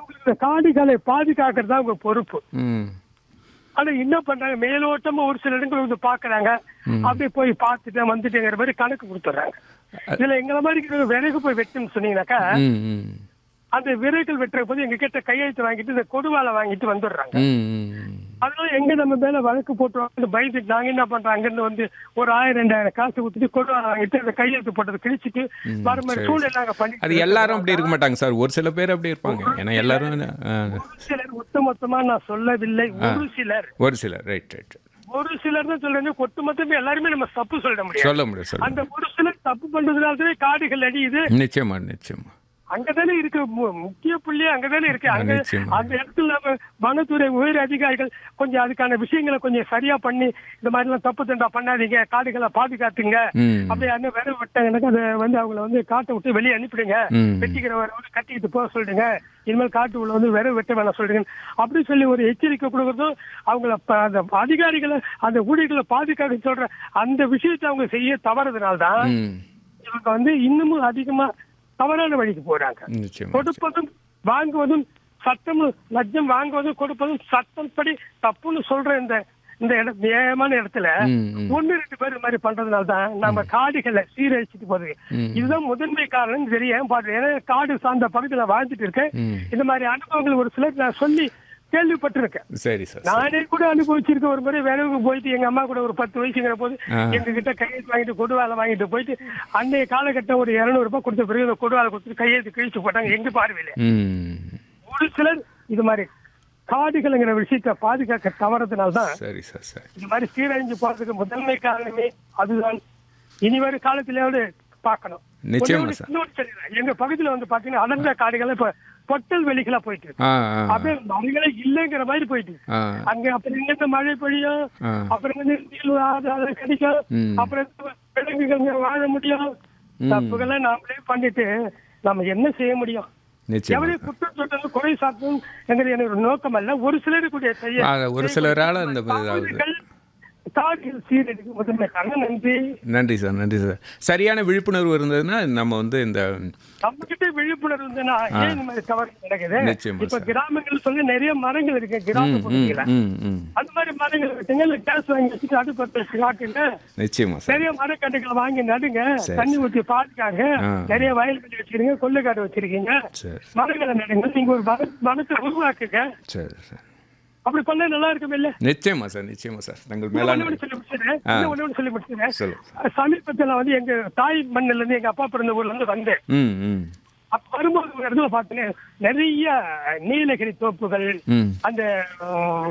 அவங்களுக்கு இந்த காடுகளை பாதுகாக்கிறது தான் அவங்க பொறுப்பு ம் ஆனா என்ன பண்றாங்க மேலோட்டமா ஒரு சில இடங்கள் வந்து பாக்குறாங்க அப்படியே போய் பார்த்துட்டு வந்துட்டுங்கிற மாதிரி கணக்கு கொடுத்துட்றாங்க இதுல எங்களை மாதிரி இருக்கிற விறகு போய் வெட்டுன்னு சொன்னீங்கன்னாக்கா ம் ம் அந்த விறகுகள் வெட்டுற போது எங்க கிட்ட கையெழுத்து வாங்கிட்டு இந்த கொடுவாலை வாங்கிட்டு வந்துடுறாங்க ம் ம் அதனால எங்க நம்ம மேல வழக்கு போட்டுருவாங்க பயந்துட்டு நாங்க என்ன பண்றோம் அங்கிருந்து வந்து ஒரு ஆயிரம் ரெண்டாயிரம் காசு கொடுத்துட்டு கொடுவாலை வாங்கிட்டு அந்த கையெழுத்து போட்டது கிழிச்சிட்டு வர மாதிரி சரி. சூழ்நிலை நாங்க பண்ணி அது எல்லாரும் அப்படி இருக்க மாட்டாங்க சார் ஒரு சில பேர் அப்படி இருப்பாங்க ஏன்னா எல்லாரும் ஆ, ஒரு சிலர் ஒட்டு மொத்தமா நான் சொல்லவில்லை ஒரு சிலர் ஒரு சிலர் ரைட் ரைட் ஒரு சிலர் தான் சொல்றேன் ஒட்டு மொத்தமே எல்லாருமே நம்ம தப்பு சொல்ல முடியாது சொல்ல முடியும் சொல்ல அந்த ஒரு சிலர் தப்பு பண்றதுனால காடுகள் அடியுது நிச்சயமா நிச்சயமா அங்கதானே இருக்கு மு- முக்கிய புள்ளி அங்கதானே இருக்கு அங்க நிச்சயமா. அந்த இடத்துல நம்ம வனத்துறை உயர் அதிகாரிகள் கொஞ்சம் அதுக்கான விஷயங்களை கொஞ்சம் சரியா பண்ணி இந்த மாதிரி எல்லாம் தப்பு தண்டா பண்ணாதீங்க காடுகளை பாதுகாத்துங்க ம் அப்படி அந்த விரை விட்டாங்கன்னாக்கா அதை வந்து அவங்கள வந்து காட்டை விட்டு வெளியே அனுப்பிடுங்க ம். வெட்டிக்கிறவரை வந்து கட்டிக்கிட்டு போக சொல்லிடுங்க இனிமேல் காட்டு உள்ள வந்து விரை வெட்ட வேணாம் சொல்லிடுங்க அப்படி சொல்லி ஒரு எச்சரிக்கை கொடுக்கறதும் அவங்கள ப- அந்த அதிகாரிகளை அந்த ஊழியர்களை பாதுகாக்க சொல்ற அந்த விஷயத்தை அவங்க செய்ய தவறதுனால்தான் ம் இவங்க வந்து இன்னமும் அதிகமா தவறான வழிக்கு போறாங்க நிச்சயமா கொடுப்பதும் வாங்குவதும் சட்டம் லஞ்சம் வாங்குவதும் கொடுப்பதும் சட்டம் படி தப்புன்னு சொல்ற இந்த இந்த இடம் நியாயமான இடத்துல ம் ம் ஒண்ணு ரெண்டு பேர் இது மாதிரி பண்றதுனால தான் நம்ம காடுகளை சீரழிச்சிட்டு போகுது ம். இதுதான் முதன்மை காரணம் தெரியும் பாரு ஏன்னா காடு சார்ந்த பகுதியில வாழ்ந்துட்டு இருக்கேன் ம். இந்த மாதிரி அனுபவங்கள் ஒரு சிலர் நான் சொல்லி கேள்விப்பட்டிருக்கேன் சரி சார் சரி. நானே கூட அனுபவிச்சிருக்க ஒரு முறை விரைவுக்கு போயிட்டு எங்க அம்மா கூட ஒரு பத்து வயசுங்கிற போது ஆ. எங்க கிட்ட கையெழுத்து வாங்கிட்டு கொடுவாலை வாங்கிட்டு போயிட்டு அன்றைய காலகட்டம் ஒரு இருநூறு ரூபாய் கொடுத்த பிறகு அந்த கொடுவாலை கொடுத்து கையெழுத்து கிழிச்சு போட்டாங்க எங்க பார்வையில ம் ஒரு சிலர் இது மாதிரி காடுகள்ங்கிற விஷயத்தை பாதுகாக்க தவறதுனால தான் சரி சார் சரி இது மாதிரி சீரழிஞ்சு போறதுக்கு முதன்மை காரணமே அதுதான் இனி வரும் காலத்திலேயாவது பார்க்கணும் நிச்சயமா ஒண்ணு- சார். இன்னொரு சொல்லிடுறேன். எங்க பகுதியில வந்து பாத்தீங்கன்னா அடர்ந்த காடுகள் இப்ப பொட்டல் வெளிகளா போயிட்டு இருக்கு ஆ ஆ அப்படியே மரங்களே இல்லைங்கிற மாதிரி போயிட்டு இருக்கு. ஆ அங்க அப்புறம் இங்க இருந்து மழை பெய்யும் ஆ. அப்புறம் வந்து நீர் ஆதாரம் கிடைக்கும் ம். அப்புறம் இந்த விலங்குகள் இங்க வாழ முடியும் ம். தப்புகளை நாமளே பண்ணிட்டு நம்ம என்ன செய்ய முடியும் நிச்சயமா எவரையும் குற்றம் சொல்றது குறை சாத்தணும் என்கிறது எனக்கு ஒரு நோக்கம் அல்ல ஒரு சிலருக்குடைய செய்ய ஆ, ஒரு சிலரால அந்த இதாகுது. பகுதிகள் காடுகள் சீரழிக்கு முதன்மை காரணம் நன்றி நன்றி சார் நன்றி சார் சரியான விழிப்புணர்வு இருந்ததுன்னா நம்ம வந்து இந்த நம்ம கிட்ட விழிப்புணர்வு இருந்ததுன்னா ஏன் இந்த மாதிரி தவறு நடக்குது நிச்சயமா இப்ப சார். கிராமங்கள் சொல்லி நிறைய மரங்கள் இருக்கு கிராம ம் ம் பகுதியில ம் ம் அந்த மாதிரி மரங்கள் இருக்குங்க இல்ல கேஸ் வாங்கி வச்சுட்டு அடுப்பு பத்த வச்சு காட்டுங்க நிச்சயமா சார் நிறைய மரக்கன்றுகளை வாங்கி நடுங்க சரி. தண்ணி ஊத்தி பாதுகாங்க ஆ. நிறைய வயல்வெளி வச்சிருக்கீங்க கொள்ளைக்காடு வச்சிருக்கீங்க சரி மரங்களை நடுங்க நீங்க ஒரு வன- வனத்தை உருவாக்குங்க சரி சார் அப்படி பண்ணா நல்லா இருக்கும் இல்ல நிச்சயமா சார் நிச்சயமா சார் தங்கள் இன்னும் மேலான ஒண்ணு ஒண்ணு சொல்லி முடிச்சிடுறேன். ஆ. இன்னும் ஒண்ணு ஒண்ணு சொல்லி முடிச்சிடுறேன். சொல்லுங்க சமீபத்துல நான் வந்து எங்க தாய் மண்ணில இருந்து எங்க அப்பா பிறந்த ஊர்ல இருந்து வந்தேன் ம் ம் அப்ப வரும்போது ஒரு இடத்துல பார்த்தேன் நிறைய நீலகிரி தோப்புகள் ம் அந்த ஆஹ்,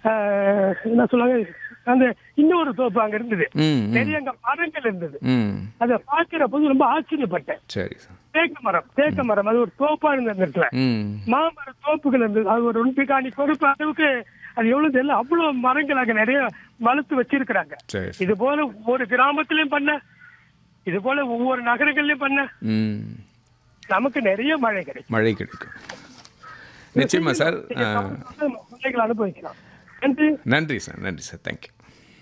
ஆஹ், என்ன சொல்லுவாங்க அந்த இன்னொரு தோப்பு அங்க இருந்தது ம் ம் நிறைய அங்க மரங்கள் இருந்தது ம் அதை பார்க்கிற போது ரொம்ப ஆச்சரியப்பட்டேன் சரி சார் தேக்க மரம் தேக்க மரம் அது ஒரு தோப்பா இருந்த அந்த இடத்துல ம் மாமர தோப்புகள் இருந்தது அது ஒரு ஒன்பிகாணி பொறுப்பு அளவுக்கு அது எவ்வளவு தெரியல அவ்வளவு மரங்கள் அங்க நிறைய வளர்த்து வச்சிருக்கிறாங்க சரி இது போல ஒவ்வொரு கிராமத்திலயும் பண்ண இது போல ஒவ்வொரு நகரங்கள்லயும் பண்ண ம் நமக்கு நிறைய மழை கிடைக்கும் மழை கிடைக்கும் நிச்சயமா சார் ஆ, நம்ம பிள்ளைகள் அனுபவிக்கலாம் நன்றி நன்றி சார் நன்றி சார் தேங்க்யூ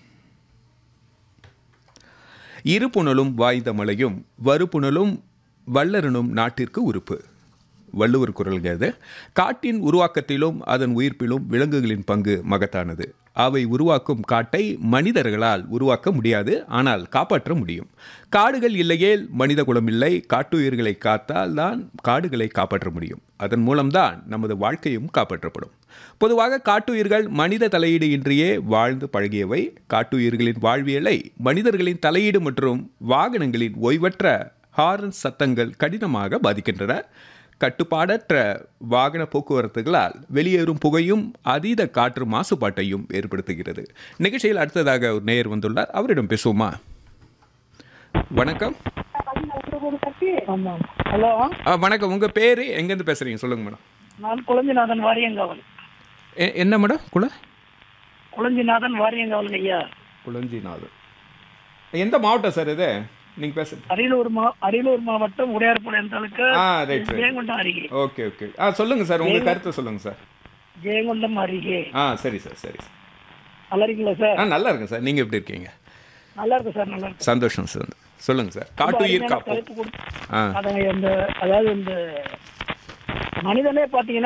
இருபுணலும் வாய்ந்த மழையும் வறுப்புணலும் வல்லரனும் நாட்டிற்கு உறுப்பு வள்ளுவர் குரல்க அது காட்டின் உருவாக்கத்திலும் அதன் உயிர்ப்பிலும் விலங்குகளின் பங்கு மகத்தானது அவை உருவாக்கும் காட்டை மனிதர்களால் உருவாக்க முடியாது ஆனால் காப்பாற்ற முடியும் காடுகள் இல்லையேல் மனித குலம் இல்லை காட்டுயிர்களை காத்தால் தான் காடுகளை காப்பாற்ற முடியும் அதன் மூலம்தான் நமது வாழ்க்கையும் காப்பாற்றப்படும் பொதுவாக காட்டுயிர்கள் மனித தலையீடு இன்றியே வாழ்ந்து பழகியவை காட்டுயிர்களின் வாழ்வியலை மனிதர்களின் தலையீடு மற்றும் வாகனங்களின் ஓய்வற்ற ஹாரன் சத்தங்கள் கடினமாக பாதிக்கின்றன கட்டுப்பாடற்ற வாகன போக்குவரத்துகளால் வெளியேறும் புகையும் அதீத காற்று மாசுபாட்டையும் ஏற்படுத்துகிறது நிகழ்ச்சியில் அடுத்ததாக ஒரு நேயர் வந்துள்ளார் அவரிடம் பேசுவோமா வணக்கம் ஆமாம் ஹலோ ஆ, வணக்கம் உங்கள் பேர் எங்கேருந்து பேசுகிறீங்க சொல்லுங்கள் மேடம் நான் குளஞ்சிநாதன் வாரியங்காவல் எ- என்ன மேடம் குல குளஞ்சிநாதன் வாரியங்காவல் ஐயா குளஞ்சிநாதன் எந்த மாவட்டம் சார் இது நீங்கள் பேசுறது அரியலூர் மா அரியலூர் மாவட்டம் உடையார்பாளையம் தாலுக்கா ஆ ரைட் ரைட் ஜெயங்கொண்டம் அருகே ஓகே ஓகே ஆ சொல்லுங்கள் சார் உங்கள் கருத்தை சொல்லுங்கள் சார் ஜெயங்கொண்டம் அருகே ஆ சரி சார் சரி சார் நல்லா இருக்கீங்களா சார் ஆ நல்லா இருக்கேன் சார் நீங்கள் எப்படி இருக்கீங்க நல்லா இருக்கு சார் நல்லா இருக்கு சந்தோஷம் சார் சொல்லுங்கள் சார் காட்டுயிர் அருமையான காப்போம் தலைப்பு கொடுத்து ஆ அதை இந்த அதாவது இந்த மனிதனே பாத்தீங்கன்னா